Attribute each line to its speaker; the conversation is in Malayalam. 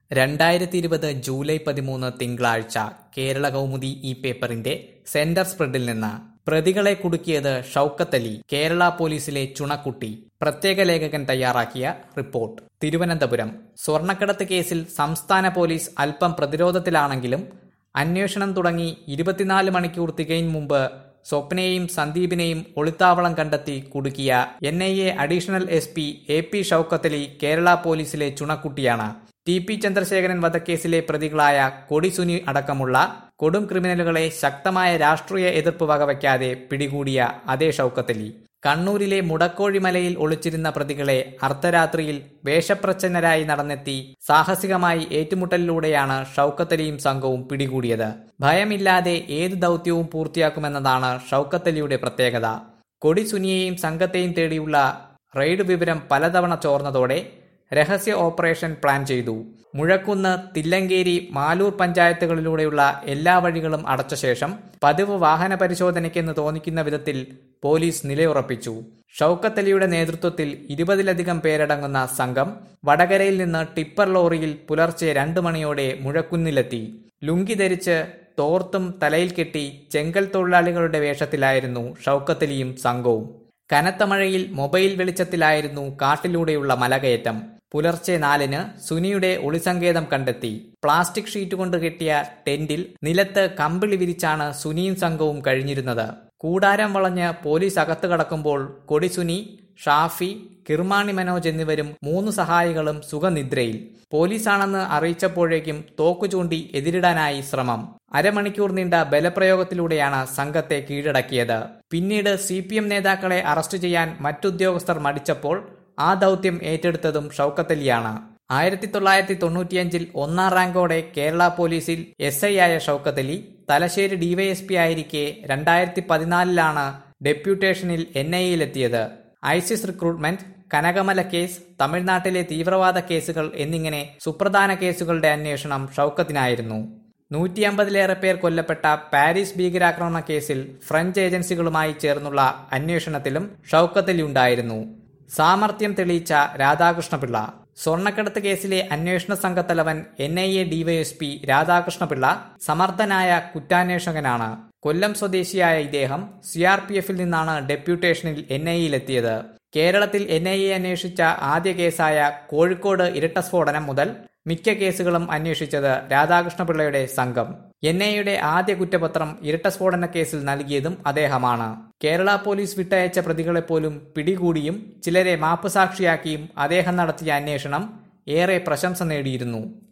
Speaker 1: രണ്ടായിരത്തി ഇരുപത് ജൂലൈ പതിമൂന്ന് തിങ്കളാഴ്ച കേരള കൗമുദി ഈ പേപ്പറിന്റെ സെന്റർ സ്പ്രെഡിൽ നിന്ന് പ്രതികളെ കുടുക്കിയത് ഷൌക്കത്തലി കേരള പോലീസിലെ ചുണക്കുട്ടി പ്രത്യേക ലേഖകൻ തയ്യാറാക്കിയ റിപ്പോർട്ട് തിരുവനന്തപുരം സ്വർണ്ണക്കടത്ത് കേസിൽ സംസ്ഥാന പോലീസ് അല്പം പ്രതിരോധത്തിലാണെങ്കിലും അന്വേഷണം തുടങ്ങി ഇരുപത്തിനാല് മണിക്കൂർ തികയും മുമ്പ് സ്വപ്നയെയും സന്ദീപിനെയും ഒളിത്താവളം കണ്ടെത്തി കുടുക്കിയ N I A additional S P A P Shoukathali Kerala പോലീസിലെ ചുണക്കുട്ടിയാണ് ടി പി ചന്ദ്രശേഖരൻ വധക്കേസിലെ പ്രതികളായ കൊടിസുനി അടക്കമുള്ള കൊടും ക്രിമിനലുകളെ ശക്തമായ രാഷ്ട്രീയ എതിർപ്പ് വകവയ്ക്കാതെ പിടികൂടിയ അതേ ഷൌക്കത്തലി കണ്ണൂരിലെ മുടക്കോഴിമലയിൽ ഒളിച്ചിരുന്ന പ്രതികളെ അർദ്ധരാത്രിയിൽ വേഷപ്രച്ഛന്നരായി നടന്നെത്തി സാഹസികമായി ഏറ്റുമുട്ടലിലൂടെയാണ് ഷൌക്കത്തലിയും സംഘവും പിടികൂടിയത് ഭയമില്ലാതെ ഏത് ദൗത്യവും പൂർത്തിയാക്കുമെന്നതാണ് ഷൌക്കത്തലിയുടെ പ്രത്യേകത കൊടിസുനിയെയും സംഘത്തെയും തേടിയുള്ള റെയ്ഡ് വിവരം പലതവണ ചോർന്നതോടെ രഹസ്യ ഓപ്പറേഷൻ പ്ലാൻ ചെയ്തു മുഴക്കുന്ന് തില്ലങ്കേരി മാലൂർ പഞ്ചായത്തുകളിലൂടെയുള്ള എല്ലാ വഴികളും അടച്ച ശേഷം പതിവ് വാഹന പരിശോധനയ്ക്കെന്ന് തോന്നിക്കുന്ന വിധത്തിൽ പോലീസ് നിലയുറപ്പിച്ചു ഷൌക്കത്തലിയുടെ നേതൃത്വത്തിൽ ഇരുപതിലധികം പേരടങ്ങുന്ന സംഘം വടകരയിൽ നിന്ന് ടിപ്പർ ലോറിയിൽ പുലർച്ചെ രണ്ടു മണിയോടെ മുഴക്കുന്നിലെത്തി ലുങ്കി ധരിച്ച് തോർത്തും തലയിൽ കെട്ടി ചെങ്കൽ തൊഴിലാളികളുടെ വേഷത്തിലായിരുന്നു ഷൌക്കത്തലിയും സംഘവും കനത്ത മഴയിൽ മൊബൈൽ വെളിച്ചത്തിലായിരുന്നു കാട്ടിലൂടെയുള്ള മലകയറ്റം പുലർച്ചെ നാലിന് സുനിയുടെ ഒളിസങ്കേതം കണ്ടെത്തി പ്ലാസ്റ്റിക് ഷീറ്റ് കൊണ്ട് കെട്ടിയ ടെന്റിൽ നിലത്ത് കമ്പിളി വിരിച്ചാണ് സുനിയും സംഘവും കഴിഞ്ഞിരുന്നത് കൂടാരം വളഞ്ഞ് പോലീസ് അകത്ത് കടക്കുമ്പോൾ കൊടിസുനി ഷാഫി കിർമാണി മനോജ് എന്നിവരും മൂന്ന് സഹായികളും സുഖനിദ്രയിൽ പോലീസാണെന്ന് അറിയിച്ചപ്പോഴേക്കും തോക്കു ചൂണ്ടി എതിരിടാനായി ശ്രമം അരമണിക്കൂർ നീണ്ട ബലപ്രയോഗത്തിലൂടെയാണ് സംഘത്തെ കീഴടക്കിയത് പിന്നീട് സി പി എം നേതാക്കളെ അറസ്റ്റ് ചെയ്യാൻ മറ്റുദ്യോഗസ്ഥർ മടിച്ചപ്പോൾ ആ ദൗത്യം ഏറ്റെടുത്തതും ഷൌക്കത്തലിയാണ് ആയിരത്തി തൊള്ളായിരത്തി തൊണ്ണൂറ്റിയഞ്ചിൽ ഒന്നാം റാങ്കോടെ കേരള പോലീസിൽ എസ് ഐ ആയ ഷൌക്കത്തലി തലശ്ശേരി ഡിവൈഎസ്പി ആയിരിക്കെ രണ്ടായിരത്തി പതിനാലിലാണ് ഡെപ്യൂട്ടേഷനിൽ എൻ ഐ എത്തിയത് ഐസിസ് റിക്രൂട്ട്മെന്റ് കനകമല കേസ് തമിഴ്നാട്ടിലെ തീവ്രവാദ കേസുകൾ എന്നിങ്ങനെ സുപ്രധാന കേസുകളുടെ അന്വേഷണം ഷൌക്കത്തിനായിരുന്നു നൂറ്റി അമ്പതിലേറെ പേർ കൊല്ലപ്പെട്ട പാരീസ് ഭീകരാക്രമണ കേസിൽ ഫ്രഞ്ച് ഏജൻസികളുമായി ചേർന്നുള്ള അന്വേഷണത്തിലും ഷൌക്കത്തലി ഉണ്ടായിരുന്നു സാമർത്ഥ്യം തെളിയിച്ച രാധാകൃഷ്ണപിള്ള സ്വർണ്ണക്കടത്ത് കേസിലെ അന്വേഷണ സംഘത്തലവൻ N I A DYSP Radhakrishna Pillai സമർത്ഥനായ കുറ്റാന്വേഷകനാണ് കൊല്ലം സ്വദേശിയായ ഇദ്ദേഹം സി ആർ പി എഫിൽ നിന്നാണ് ഡെപ്യൂട്ടേഷനിൽ എൻ ഐ എത്തിയത് കേരളത്തിൽ എൻ ഐ എ അന്വേഷിച്ച ആദ്യ കേസായ കോഴിക്കോട് ഇരട്ട സ്ഫോടനം മുതൽ മിക്ക കേസുകളും അന്വേഷിച്ചത് രാധാകൃഷ്ണപിള്ളയുടെ സംഘം എൻ ഐയുടെ ആദ്യ കുറ്റപത്രം ഇരട്ട സ്ഫോടന കേസിൽ നൽകിയതും അദ്ദേഹമാണ് കേരള പോലീസ് വിട്ടയച്ച പ്രതികളെപ്പോലും പിടികൂടിയും ചിലരെ മാപ്പുസാക്ഷിയാക്കിയും അദ്ദേഹം നടത്തിയ അന്വേഷണം ഏറെ പ്രശംസ നേടിയിരുന്നു